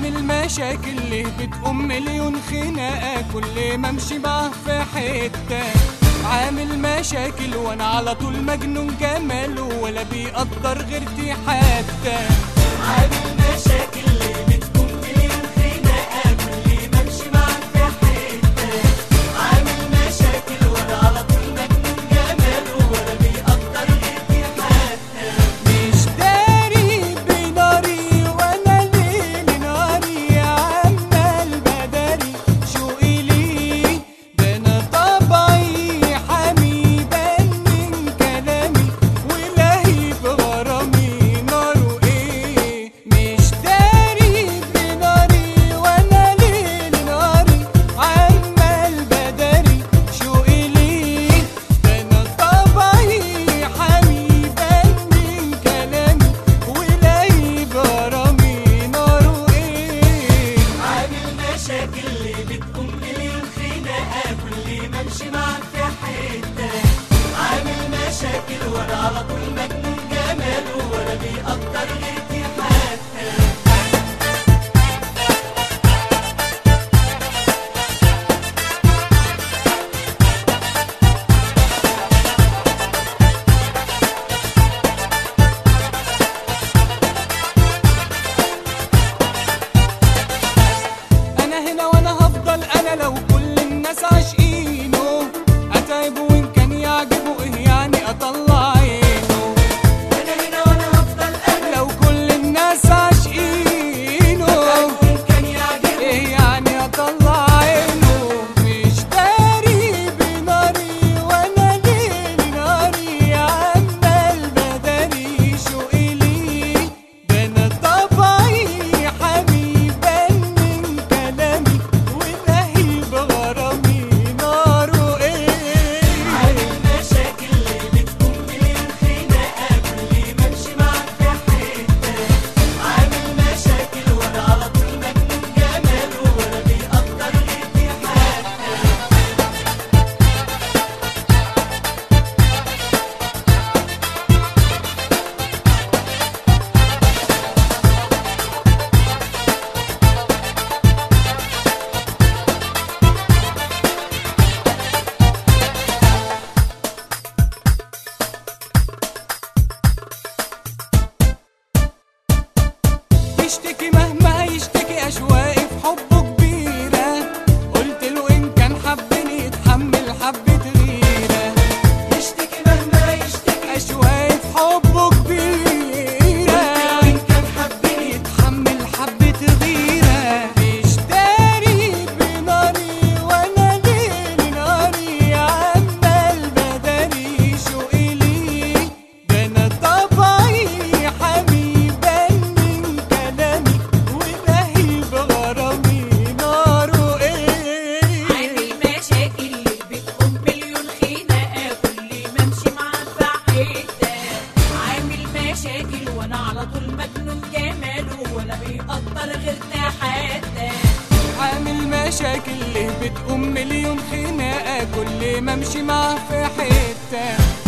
عامل مشاكل ليه بتقوم مليون خناقة كل ما امشي معاه في حتة عامل مشاكل وانا على طول مجنون جماله ولا بيقدر غيرتي حتى عامل مشاكل ليه بتقوم مليون خناقة كل ما امشي معاه في حتة عامل مشاكل وانا على طول مجنون جماله ولا بيقدر غيرتي حتى مش داري بناري وانا ليل ناري عمال بداري شوقي ليه ده انا طبعي حامي بان من كلامي ولهيب غرامي ناره ايه مش داري بناري وانا ليل ناري عمال بداري شوقي ليه ده انا طبعي حامي بان من كلامي ولهيب غرامي ناره ايه عامل مشاكل اللي بتقوم مليون خناقه كل ما امشي معاك في حته عامل مشاكل وانا على طول مجنون جماله ولا بيقدر غيرتي حتى انا هنا وانا هفضل انا لو كل الناس عاشقينه اتعب وان كان يعجبه ايه يعني اطلع عينه انا هنا وانا هفضل انا لو كل الناس عاشقينه وان كان يعجبه ايه يعني اطلع عينه مش داري بناري وانا ليل ناري عمال بداري شوقي ليه ده انا طبعي حامي بان من كلامي ولهيب غرامي ناره ايه عامل مشاكل اللي بتكون مليون خناقه كل ما امشي معاك في حته عامل مشاكل وانا على طول مجنون جماله ولا بيقدر غيرتي حتى يشتكي مهما يشتكي اشواقي في حبه كبيرة قلت له ان كان حبني يتحمل حبة غيرة يشتكي مهما يشتكي اشواقي في حبه كبيرة قلت له ان كان حبني يتحمل حبة غيرة مش داري بناري وانا ليل ناري عمال بداري شوقي ليه ده انا طبعي حامي بان من كلامي ولهيب غرامي ناره ايه عامل مشاكل بتقوم مليون خناقة كل ما امشي معاك في حتة عامل مشاكل وانا على طول مجنون جماله ولا بيقدر غيرنا حتى عامل مشاكل ليه بتقوم مليون خناقة كل ما امشي معاه في حتة